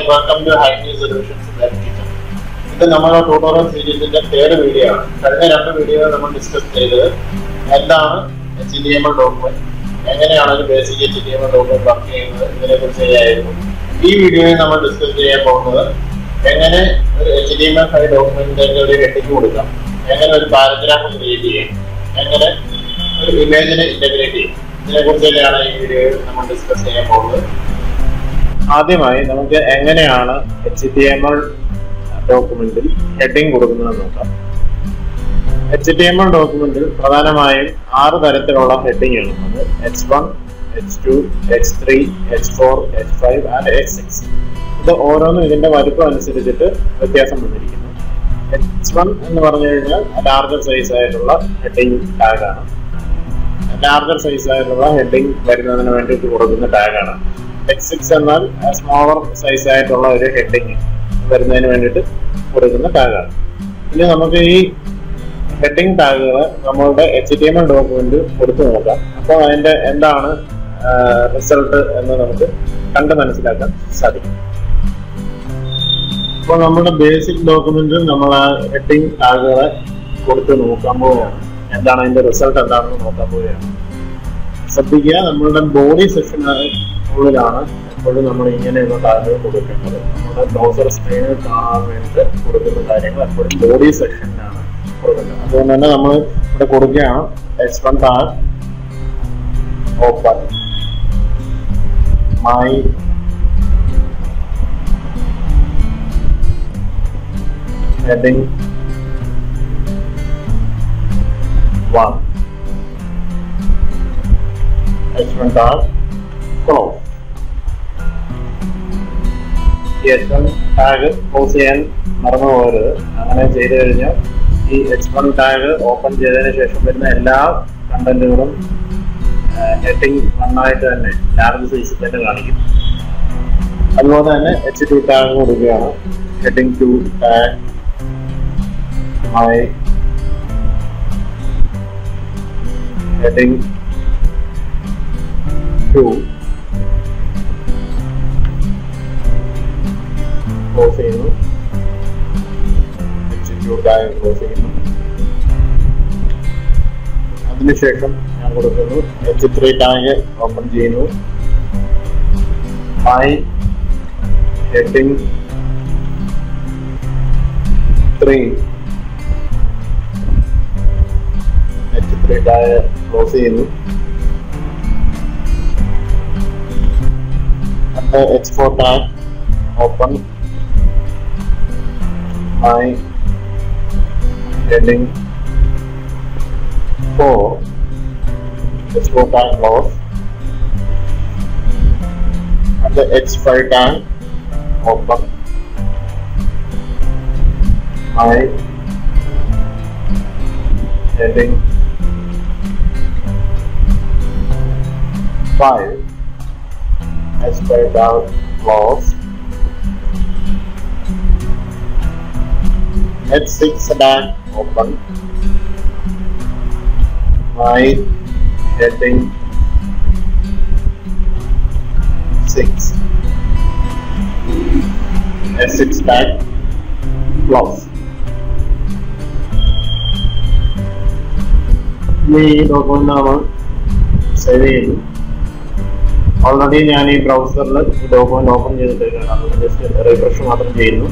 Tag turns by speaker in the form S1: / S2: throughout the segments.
S1: Welcome to high solutions kitchen ഇത് നമ്മുടെ tutorial സീരീസിന്റെ തേർഡ് വീഡിയോ ആണ് കഴിഞ്ഞ രണ്ട് വീഡിയോ നമ്മൾ ഡിസ്കസ് ചെയ്തത് എന്താണ് H T M L document എങ്ങനെയാണ് ഒരു basic H T M L document work ചെയ്യുന്നത് ഇതിനെ കുറിച്ച് ചെയ്യായിരുന്നു ഈ വീഡിയോയിൽ നമ്മൾ ഡിസ്കസ് ചെയ്യാൻ പോകുന്നത് എങ്ങനെ ഒരു H T M L five ഡോക്യുമെന്റിന്റെ ഒരു ഹെഡിങ് കൊടുക്കാം എങ്ങനെ ഒരു പാരഗ്രാഫ് ക്രിയേറ്റ് ചെയ്യാം എങ്ങനെ ഒരു ഇമേജിനെ ഇന്റഗ്രേറ്റ് ചെയ്യും ഇതിനെ കുറിച്ചൊക്കെയാണ് ഈ വീഡിയോയിൽ നമ്മൾ ഡിസ്കസ് ചെയ്യാൻ പോകുന്നത് ആദ്യമായി നമുക്ക് എങ്ങനെയാണ് എച്ച് ടി എം എൽ ഡോക്യുമെന്റിൽ ഹെഡിങ് കൊടുക്കുന്നത് നോക്കാം എച്ച് ടി എം എൽ ഡോക്യുമെന്റിൽ പ്രധാനമായും ആറ് തരത്തിലുള്ള ഹെഡിങ് ആണ് ഉള്ളത് H one H two H three H four H five and H six ഇത് ഓരോന്നും ഇതിന്റെ വലുപ്പം അനുസരിച്ചിട്ട് വ്യത്യാസം വന്നിരിക്കുന്നു എച്ച് വൺ എന്ന് പറഞ്ഞു കഴിഞ്ഞാൽ ലാർജർ സൈസ് ആയിട്ടുള്ള ഹെഡിങ് ടാഗാണ് ലാർജർ സൈസ് ആയിട്ടുള്ള ഹെഡിങ് വരുന്നതിന് വേണ്ടിയിട്ട് കൊടുക്കുന്ന ടാഗാണ് എക്സ് സിക്സ് എന്നാൽ സ്മോളർ സൈസ് ആയിട്ടുള്ള ഒരു ഹെഡിങ് വരുന്നതിന് വേണ്ടിയിട്ട് കൊടുക്കുന്ന ടാഗാണ് ഇനി നമുക്ക് ഈ ഹെഡിങ് ടാഗുകൾ നമ്മളുടെ H T M L document കൊടുത്തു നോക്കാം അപ്പോൾ അതിന്റെ എന്താണ് റിസൾട്ട് എന്ന് നമുക്ക് കണ്ട് മനസ്സിലാക്കാൻ സാധിക്കും അപ്പോൾ നമ്മുടെ ബേസിക് ഡോക്യുമെന്റിൽ നമ്മൾ ആ ഹെഡിങ് ടാഗുകളെ കൊടുത്ത് നോക്കാൻ പോവുകയാണ് എന്താണ് അതിന്റെ റിസൾട്ട് എന്താണെന്ന് നോക്കാൻ പോവുകയാണ് ശ്രദ്ധിക്കുക നമ്മളുടെ ബോഡി സെക്ഷന് ഉള്ളിലാണ് എപ്പോഴും നമ്മൾ ഇങ്ങനെയുള്ള ടാഗുകൾ കൊടുക്കേണ്ടത് നമ്മുടെ ബ്രൗസർ സ്ക്രീനിൽ കാണാൻ വേണ്ടി കൊടുക്കുന്ന കാര്യങ്ങൾ എപ്പോഴും ബോഡി സെക്ഷനിലാണ് കൊടുക്കുന്നത് അതുകൊണ്ട് തന്നെ നമ്മൾ ഇവിടെ കൊടുക്കുകയാണ് H one tag open my heading one H1 tag close ഈ എച്ച് വൺ ടാഗ് ക്ലോസ് ചെയ്യാൻ മറന്നു പോകരുത് അങ്ങനെ ചെയ്തു കഴിഞ്ഞാൽ ഈ എച്ച് വൺ ടാഗ് ഓപ്പൺ ചെയ്തതിന് ശേഷം വരുന്ന എല്ലാ കണ്ടന്റുകളും ഹെഡിങ് നന്നായിട്ട് തന്നെ ലാർജ് സൈസിൽ തന്നെ കാണിക്കും അതുപോലെ തന്നെ എച്ച് ടു ടാഗ് കൊടുക്കുകയാണ് heading two tag my heading 2 close ചെയ്യുന്നു എക്സിക്യൂട്ട് ആയി ക്ലോസ് ചെയ്യുന്നു അതിനുശേഷം ഞാൻ കൊടുക്കുന്നു എച്ച് ത്രീ ടാഗ് ഓപ്പൺ ചെയ്യുന്നു my heading three H three tag close ചെയ്യുന്നു and H four tag open my heading four H four tag close and H five tag open my heading 5 as per down clause at 6 back open my heading 6 at 6 back close ഈ document നമ്മൾ save ചെയ്യുന്നു already ഞാൻ ഈ ബ്രൗസറിൽ ഈ document open ചെയ്തിട്ടേക്കാണ് അതുകൊണ്ട് just refresh മാത്രം ചെയ്യുന്നു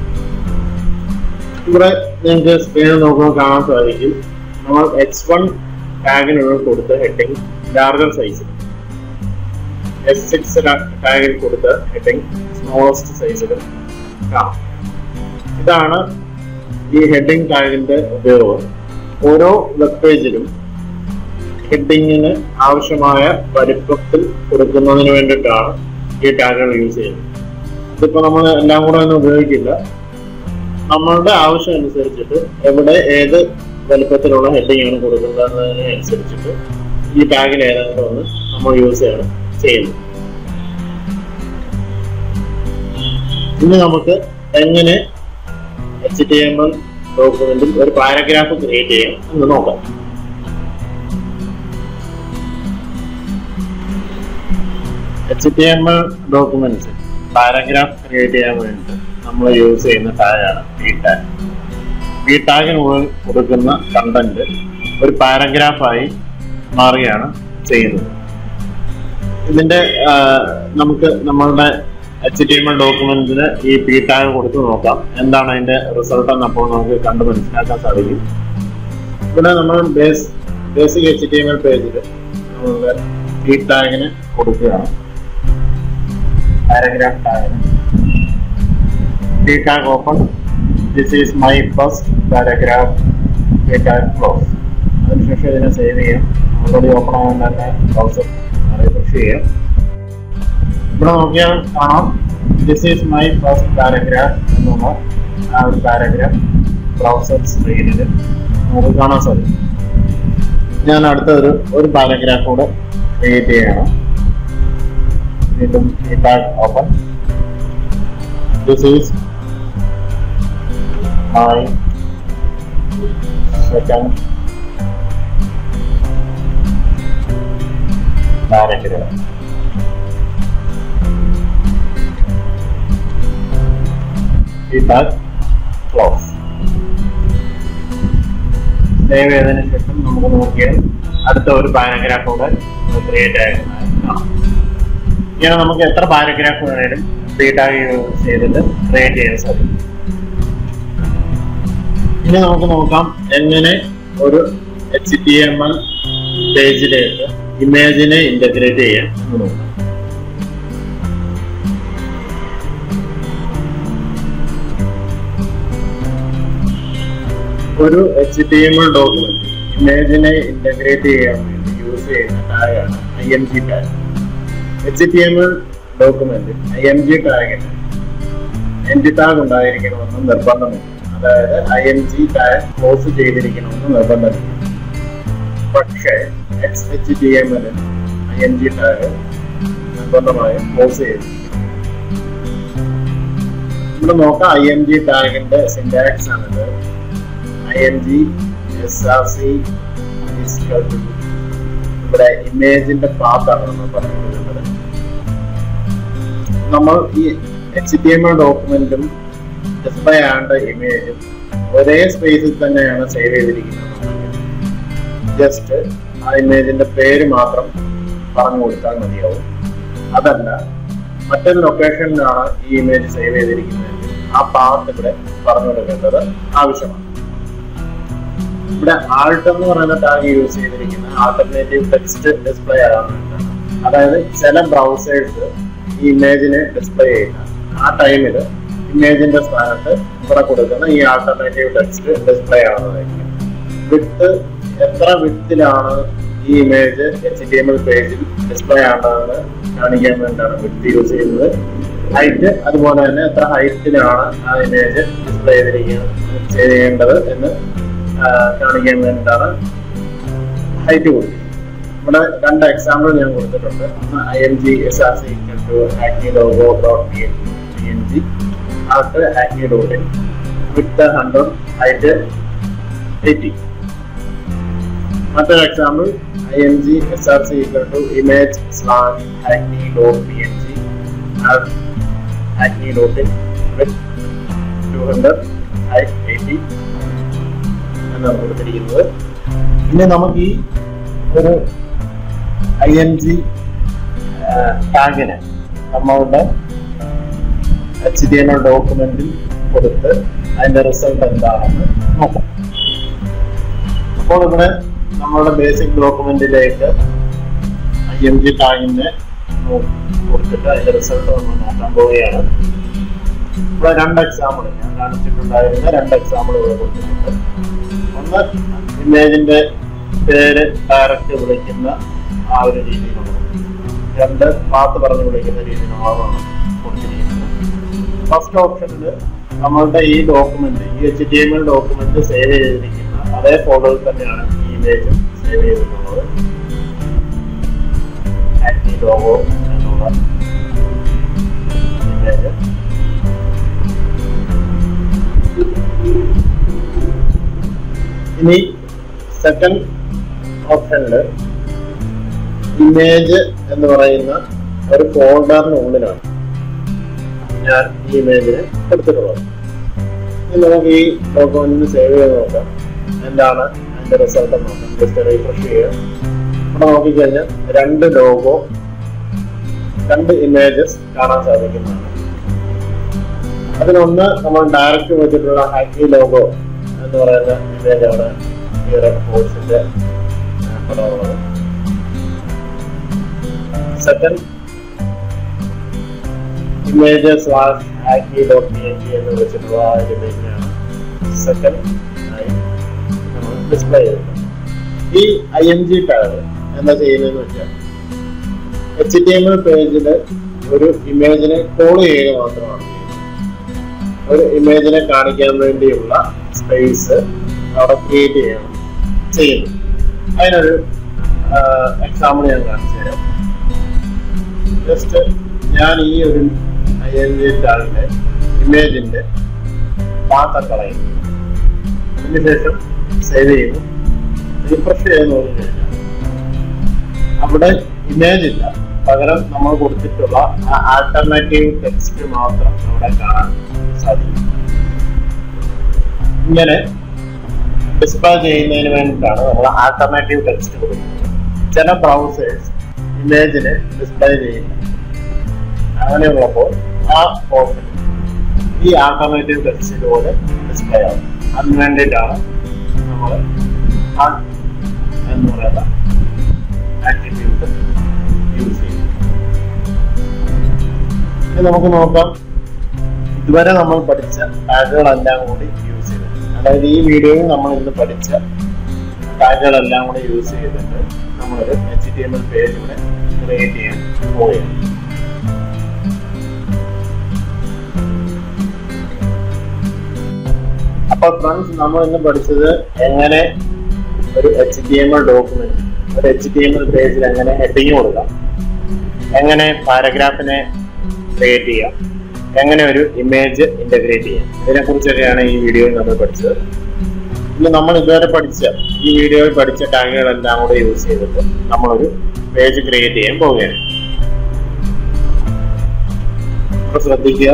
S1: ഇവിടെ നിങ്ങൾക്ക് സ്ക്രീനിൽ നോക്കുമ്പോൾ കാണാൻ സാധിക്കും നമ്മൾ എച്ച് വൺ ടാഗിനുള്ളിൽ കൊടുത്ത ഹെഡിങ് ലാർജർ സൈസിൽ എസ് സിക്സ് ടാഗിൽ കൊടുത്ത ഹെഡിങ് സ്മോളസ്റ്റ് സൈസിൽ കാണാം ഇതാണ് ഈ ഹെഡിങ് ടാഗിന്റെ ഉപയോഗം ഓരോ വെബ് പേജിലും ഹെഡിങ്ങിന് ആവശ്യമായ വലിപ്പത്തിൽ കൊടുക്കുന്നതിന് വേണ്ടിയിട്ടാണ് ഈ ടാഗുകൾ യൂസ് ചെയ്യുന്നത് ഇതിപ്പോ നമ്മൾ എല്ലാം കൂടെ ഒന്നും ഉപയോഗിക്കില്ല നമ്മളുടെ ആവശ്യം അനുസരിച്ചിട്ട് എവിടെ ഏത് വലിപ്പത്തിലുള്ള ഹെഡിങ് ആണ് കൊടുക്കുന്നതിന് അനുസരിച്ചിട്ട് ഈ ടാഗിൽ ഏതെങ്കിലും ഒന്ന് നമ്മൾ യൂസ് ചെയ്യണം ചെയ്യുന്നത് ഇനി നമുക്ക് എങ്ങനെ എച്ച് ടി എം എൽ ഡോക്യുമെന്റിൽ ഒരു പാരഗ്രാഫ് ക്രിയേറ്റ് ചെയ്യാം എന്ന് നോക്കാം H T M L documents paragraph create ചെയ്യാൻ വേണ്ടി നമ്മൾ യൂസ് ചെയ്യുന്ന ടാഗാണ് പി ടാഗ് പി ടാഗിനുള്ളിൽ കൊടുക്കുന്ന കണ്ടന്റ് ഒരു പാരഗ്രാഫായി മാറുകയാണ് ചെയ്യുന്നത് ഇതിന്റെ ആ, നമുക്ക് നമ്മളുടെ എച്ച് ടി എം എൽ ഡോക്യുമെന്റിന് ഈ പി ടാഗ് കൊടുത്ത് നോക്കാം എന്താണ് അതിന്റെ റിസൾട്ട് എന്ന് അപ്പോൾ നമുക്ക് കണ്ട് മനസ്സിലാക്കാൻ സാധിക്കും ഇവിടെ നമ്മൾ base basic H T M L പേജിൽ നമ്മളുടെ പി ടാഗിന് കൊടുക്കുകയാണ് പാരഗ്രാഫ് ടാഗിന് P tag open this is my first paragraph P tag close അതിനുശേഷം ഇതിനെ സേവ് ചെയ്യാം ഓൾറെഡി ഓപ്പൺ ആകാൻ തന്നെ ബ്രൗസർ റിഫ്രഷ് ചെയ്യാം ഇവിടെ നോക്കിയാൽ കാണാം this is my first paragraph എന്നുള്ള ആ ഒരു പാരഗ്രാഫ് ബ്രൗസർ സ്ക്രീനിൽ നമുക്ക് കാണാൻ സാധിക്കും ഞാൻ അടുത്ത ഒരു ഒരു പാരഗ്രാഫ് കൂടെ ക്രിയേറ്റ് ചെയ്യണം വീണ്ടും ഈ tag open this is my second paragraph feedback close save ചെയ്തതിനു ശേഷം നമുക്ക് നോക്കിയാൽ അടുത്ത ഒരു പാരഗ്രാഫ് കൂടെ ക്രിയേറ്റ് ആയിരുന്നതായി കാണാം ഇങ്ങനെ നമുക്ക് എത്ര പാരഗ്രാഫ് വേണേലും ഫീഡ്ബാക്ക് യൂസ് ചെയ്തിട്ട് ക്രിയേറ്റ് ചെയ്യാൻ സാധിക്കും ഇനി നമുക്ക് നോക്കാം എങ്ങനെ ഒരു എച്ച് ടി എം എൽ പേജിലേക്ക് ഇമേജിനെ ഇന്റഗ്രേറ്റ് ചെയ്യാം എന്ന് നോക്കാം ഒരു H T M L document ഇമേജിനെ ഇന്റഗ്രേറ്റ് ചെയ്യാൻ വേണ്ടി യൂസ് ചെയ്യുന്ന ടാഗാണ് I M G tag H T M L document I M G ടാഗിന് എൻറ്റി ടാഗ് ഉണ്ടായിരിക്കണമെന്ന് നിർബന്ധമില്ല അതായത് I M G tag close ചെയ്തിരിക്കണമെന്ന് നിർബന്ധമില്ല പക്ഷേ എക്സ് എച്ച് ടി എം എല്ലിൽ ഐ എം ജി ടാഗ് നിർബന്ധമായും ക്ലോസ് ചെയ്തിരിക്കും ഇവിടെ നോക്കാം ഐ എം ജി ടാഗിന്റെ സിൻഡാക്സ് ആണിത് I M G S R C ഇവിടെ ഇമേജിന്റെ പാത്താണ് നമ്മൾ പറഞ്ഞിട്ടുള്ളത് നമ്മൾ ഈ എച്ച് ടി എം എൽ ഡോക്യുമെന്റും ഡിസ്പ്ലേ ആണ്ട ഇമേജും ഒരേ സ്പേസിൽ തന്നെയാണ് സേവ് ചെയ്തിരിക്കുന്നത് ജസ്റ്റ് ആ ഇമേജിന്റെ പേര് മാത്രം പറഞ്ഞു കൊടുത്താൽ മതിയാവും അതല്ല മറ്റൊരു ലൊക്കേഷനിലാണ് ഈ ഇമേജ് സേവ് ചെയ്തിരിക്കുന്നത് ആ പാത്ത് ഇവിടെ പറഞ്ഞു കൊടുക്കേണ്ടത് ആവശ്യമാണ് ഇവിടെ ആൾട്ട് എന്ന് പറയുന്ന ടാഗ് യൂസ് ചെയ്തിരിക്കുന്ന ആൾട്ടർനേറ്റീവ് ടെക്സ്റ്റ് ഡിസ്പ്ലേ ആകാൻ വേണ്ടിയിട്ടാണ് അതായത് ചില ബ്രൗസേഴ്സ് ഈ ഇമേജിനെ ഡിസ്പ്ലേ ചെയ്യുന്ന ആ ടൈമിൽ ഇമേജിന്റെ സ്ഥാനത്ത് ഇവിടെ കൊടുക്കുന്ന ഈ ആൾട്ടർനേറ്റീവ് ടെക്സ്റ്റ് ഡിസ്പ്ലേ ആവുന്നതായിരിക്കും വിട്ട് എത്ര വിട്ടിലാണ് ഈ image H T M L പേജിൽ ഡിസ്പ്ലേ ആണെന്ന് കാണിക്കാൻ വേണ്ടിയാണ് വിട്ട് യൂസ് ചെയ്യുന്നത് ഹൈറ്റ് അതുപോലെ തന്നെ എത്ര ഹൈറ്റിലാണ് ആ ഇമേജ് ഡിസ്പ്ലേ ചെയ്തിരിക്കുന്നത് ചെയ്യേണ്ടത് എന്ന് ആ, കാണിക്കാൻ വേണ്ടിയിട്ടാണ് ഹൈറ്റ് കൊടുത്തത് ഇവിടെ രണ്ട് എക്സാമ്പിൾ ഞാൻ കൊടുത്തിട്ടുണ്ട് ഒന്ന് I M G S R C to acne logo dot P N P N G alt acne dot in width hundred height eighty മറ്റൊരു example I M G S R C equal to image slash acne dot P N G acne dot in width two hundred height eighty എന്നാണ് കൊടുത്തിരിക്കുന്നത് ഇനി നമുക്ക് ഈ ഒരു I N G ടാഗിന് നമ്മളുടെ H T M L ഡോക്യുമെന്റിൽ കൊടുത്ത് അതിന്റെ റിസൾട്ട് എന്താണെന്ന് നോക്കാം അപ്പോൾ ഇവിടെ നമ്മളുടെ ബേസിക് ഡോക്യുമെന്റിലേക്ക് ഐ എം ജി ടാഗിന്റെ കൊടുത്തിട്ട് അതിന്റെ റിസൾട്ട് നമ്മൾ നോക്കാൻ പോവുകയാണ് ഇവിടെ രണ്ട് എക്സാമ്പിൾ ഞാൻ കാണിച്ചിട്ടുണ്ടായിരുന്ന രണ്ട് എക്സാമ്പിൾ ഇവിടെ കൊടുത്തിട്ടുണ്ട് ഒന്ന് ഇമേജിന്റെ പേര് ഡയറക്റ്റ് വിളിക്കുന്ന ആ ഒരു രീതിയിലുള്ളത് രണ്ട് പാത്ത് പറഞ്ഞ് വിളിക്കുന്ന രീതിയിലുള്ളതാണ് കൊടുത്തിരിക്കുന്നത് ഫസ്റ്റ് ഓപ്ഷനിൽ നമ്മളുടെ ഈ ഡോക്യുമെന്റ് ഈ H T M L document save ചെയ്തിരിക്കുന്ന അതേ ഫോൾഡറിൽ തന്നെയാണ് ഈ ഇമേജും സേവ് ചെയ്തിട്ടുള്ളത് ആക്ടി ലോഗോ എന്നുള്ള ഇമേജ് ഇനി സെക്കൻഡ് ഓപ്ഷനിൽ ഇമേജ് എന്ന് പറയുന്ന ഒരു ഫോൾഡറിനുള്ളിലാണ് ഞാൻ ഈ ഇമേജിന് കൊടുത്തിട്ടുള്ളത് ഇനി നമുക്ക് ഈ ഡോക്യുമെന്റിന് സേവ് ചെയ്ത് നോക്കാം എന്താണ് അതിന്റെ റിസൾട്ട് നോക്കാം ജസ്റ്റ് റീഫ്രഷ് ചെയ്യുക ഇവിടെ നോക്കിക്കഴിഞ്ഞാൽ രണ്ട് ലോഗോ രണ്ട് ഇമേജസ് കാണാൻ സാധിക്കുന്നതാണ് അതിലൊന്ന് നമ്മൾ ഡയറക്റ്റ് വെച്ചിട്ടുള്ള ഹാക്കി ലോഗോ എന്ന് പറയുന്ന ഇമേജ് ആണ് ഈ റെഡ് ഫോഴ്സിന്റെ പടമുള്ളത് second image slash hockey dot P N G എന്ന് വെച്ചിട്ടുള്ള ആ ഒരു ഇമേജിനാണ് സെക്കൻഡ് ആയി നമ്മൾ ഡിസ്പ്ലേ ചെയ്യുന്നത് ഈ ഐ എം ജി ടാഗ് എന്താ ചെയ്യുന്നതെന്ന് വെച്ചാൽ എച്ച് ടി എം എൽ പേജിൽ ഒരു ഇമേജിനെ കോൾ ചെയ്യുക മാത്രമാണ് ചെയ്യുന്നത്. ഒരു ഇമേജിനെ കാണിക്കാൻ വേണ്ടിയുള്ള സ്പേസ് അവിടെ ക്രിയേറ്റ് ചെയ്യണം ചെയ്യുന്നു അതിനൊരു എക്സാമ്പിൾ ഞാൻ കാണിച്ചു തരാം ജസ്റ്റ് ഞാൻ ഈ ഒരു ഐ എൻ ജി ടാഗിന്റെ ഇമേജിന്റെ പാത്ത കളയും അതിനുശേഷം സേവ് ചെയ്യുന്നു റീഫ്രഷ് ചെയ്ത് നോക്കിക്കഴിഞ്ഞാൽ അവിടെ ഇമേജ് ഇല്ല പകരം നമ്മൾ കൊടുത്തിട്ടുള്ള ആൾട്ടർനേറ്റീവ് ടെക്സ്റ്റ് മാത്രം അവിടെ കാണാൻ സാധിക്കും ഇങ്ങനെ ഡിസ്പ്ലേ ചെയ്യുന്നതിന് വേണ്ടിയിട്ടാണ് നമ്മൾ ആൾട്ടർനേറ്റീവ് ടെക്സ്റ്റ് കൊടുക്കുന്നത് ചില ബ്രൗസേഴ്സ് ഇമേജിന് ഡിസ്പ്ലേ ചെയ്യില്ല അങ്ങനെയുള്ളപ്പോൾ ആ പോർഷൻ ഈ ആൾട്ടർനേറ്റീവ് ടെക്സ്റ്റിലൂടെ ഡിസ്പ്ലേ ആവും അതിന് വേണ്ടിയിട്ടാണ് നമ്മൾ ആ എന്ന് പറയുന്ന ആട്രിബ്യൂട്ട് യൂസ് ചെയ്യുന്നത് ഇനി നമുക്ക് നോക്കാം ഇതുവരെ നമ്മൾ പഠിച്ച ടാഗുകളെല്ലാം കൂടി യൂസ് ചെയ്തിട്ട് അതായത് ഈ വീഡിയോയിൽ നമ്മൾ ഇന്ന് പഠിച്ച ടാഗുകളെല്ലാം കൂടി യൂസ് ചെയ്തിട്ട് നമ്മളൊരു H T M L page ഇവിടെ ക്രിയേറ്റ് ചെയ്യാൻ പോവുകയാണ് അപ്പൊ ഫ്രണ്ട്സ് നമ്മൾ ഇന്ന് പഠിച്ചത് എങ്ങനെ ഒരു H T M L document ഒരു എച്ച് ടി എം എൽ പേജിൽ എങ്ങനെ ഹെഡിങ് കൊടുക്കാം എങ്ങനെ പാരഗ്രാഫിനെ ക്രിയേറ്റ് ചെയ്യാം എങ്ങനെ ഒരു ഇമേജ് ഇന്റഗ്രേറ്റ് ചെയ്യാം ഇതിനെ കുറിച്ചൊക്കെയാണ് ഈ വീഡിയോയിൽ നമ്മൾ പഠിച്ചത് ഇന്ന് നമ്മൾ ഇതുവരെ പഠിച്ച ഈ വീഡിയോയിൽ പഠിച്ച ടാഗുകളെല്ലാം കൂടെ യൂസ് ചെയ്തിട്ട് നമ്മളൊരു പേജ് ക്രിയേറ്റ് ചെയ്യാൻ പോവുകയാണ് അപ്പൊ ശ്രദ്ധിക്കുക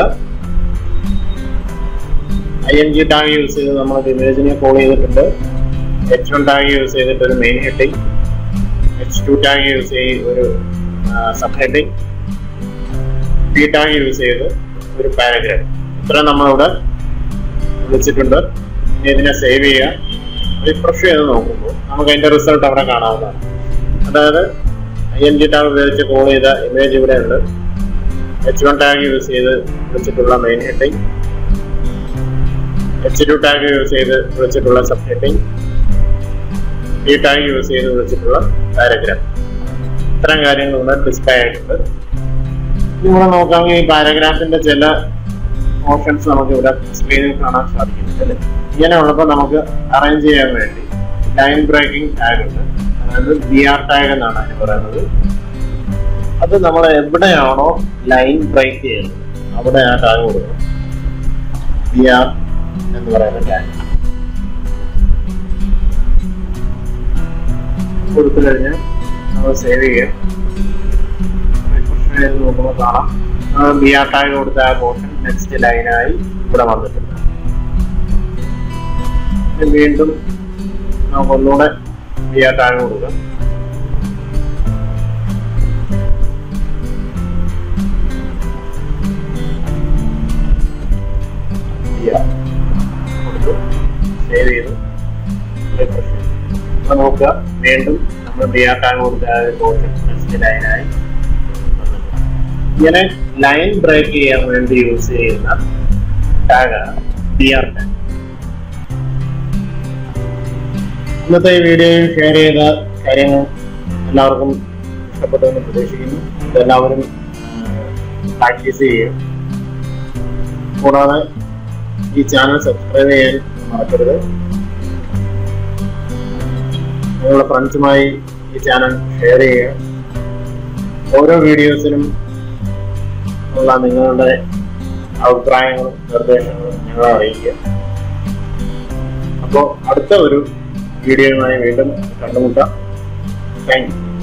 S1: I M G tag use ചെയ്ത് നമ്മൾ ഇമേജിനെ കോൾ ചെയ്തിട്ടുണ്ട് എച്ച് വൺ ടാഗ് യൂസ് ചെയ്തിട്ട് ഒരു main heading H two tag use ചെയ്ത് ഒരു sub heading P tag use ചെയ്ത് ഒരു പാരഗ്രാഫ് ഇത്ര നമ്മളിവിടെ വിളിച്ചിട്ടുണ്ട് ഇനി ഇതിനെ സേവ് ചെയ്യുക റിഫ്രഷ് ചെയ്ത് നോക്കുമ്പോൾ നമുക്ക് അതിന്റെ റിസൾട്ട് അവിടെ കാണാവുന്നതാണ് അതായത് ഐ എൻ ജി ടാഗ് ഉപയോഗിച്ച് കോൾ ചെയ്ത ഇമേജ് ഇവിടെ ഉണ്ട് എച്ച് വൺ ടാഗ് യൂസ് ചെയ്ത് വിളിച്ചിട്ടുള്ള main heading H two tag use ചെയ്ത് വിളിച്ചിട്ടുള്ള സബ് ഹെഡിങ് ഈ ടാഗ് യൂസ് ചെയ്ത് വിളിച്ചിട്ടുള്ള പാരഗ്രാഫ് ഇത്തരം കാര്യങ്ങൾ ഇവിടെ ഡിസ്പ്ലേ ആയിട്ടുണ്ട് ഇനി ഇവിടെ നോക്കാമെങ്കിൽ ഈ പാരഗ്രാഫിന്റെ ചില ഓപ്ഷൻസ് നമുക്ക് ഇവിടെ സ്ക്രീനിൽ കാണാൻ സാധിക്കുന്നുണ്ട് അല്ലേ ഇങ്ങനെയുള്ളപ്പോൾ നമുക്ക് അറേഞ്ച് ചെയ്യാൻ വേണ്ടി ലൈൻ ബ്രേക്കിംഗ് ടാഗ് ഉണ്ട് അതായത് ബി ആർ ടാഗ് എന്നാണ് അതിന് പറയുന്നത് അത് നമ്മൾ എവിടെയാണോ ലൈൻ ബ്രേക്ക് ചെയ്യുന്നത് അവിടെ ആ ടാഗ് കൊടുക്കണം ബി ആർ എന്ന് പറയുന്ന ടാഗ് കൊടുത്തു കഴിഞ്ഞാൽ നമ്മൾ സേവ് ചെയ്യാം റിഫ്രഷ് ചെയ്ത് നോക്കുമ്പോൾ കാണാം ബി ആർ ടാഗ് കൊടുത്ത ആ പോർഷൻ നെക്സ്റ്റ് ലൈനായി ഇവിടെ വന്നിട്ടുണ്ട് ഇനി വീണ്ടും നമുക്ക് ഒന്നുകൂടെ ബി ആർ ടാഗ് കൊടുക്കാം BR കൊടുത്തു സേവ് ചെയ്തു റിഫ്രഷ് ചെയ്തു അപ്പൊ നോക്കുക വീണ്ടും നമ്മൾ ബി ആർ ടാഗ് കൊടുത്ത ആ പോർഷൻ നെക്സ്റ്റ് ലൈനായി ഇങ്ങനെ ലൈൻ ബ്രേക്ക് ചെയ്യാൻ വേണ്ടി യൂസ് ചെയ്യുന്ന ടാഗാണ് ബി ആർ ടാഗ് ഇന്നത്തെ ഈ വീഡിയോയിൽ ഷെയർ ചെയ്ത കാര്യങ്ങൾ എല്ലാവർക്കും ഇഷ്ടപ്പെട്ടെന്ന് പ്രതീക്ഷിക്കുന്നു ഇതെല്ലാവരും പ്രാക്ടീസ് ചെയ്യും കൂടാതെ ഈ ചാനൽ സബ്സ്ക്രൈബ് ചെയ്യാൻ മറക്കരുത് നിങ്ങളുടെ ഫ്രണ്ട്സുമായി ഈ ചാനൽ ഷെയർ ചെയ്യുക ഓരോ വീഡിയോസിനും ഉള്ള നിങ്ങളുടെ അഭിപ്രായങ്ങളും നിർദ്ദേശങ്ങളും ഞങ്ങളെ അറിയിക്കുക അപ്പോൾ അടുത്ത ഒരു വീഡിയോയുമായി വീണ്ടും കണ്ടുമുട്ടാം താങ്ക് യു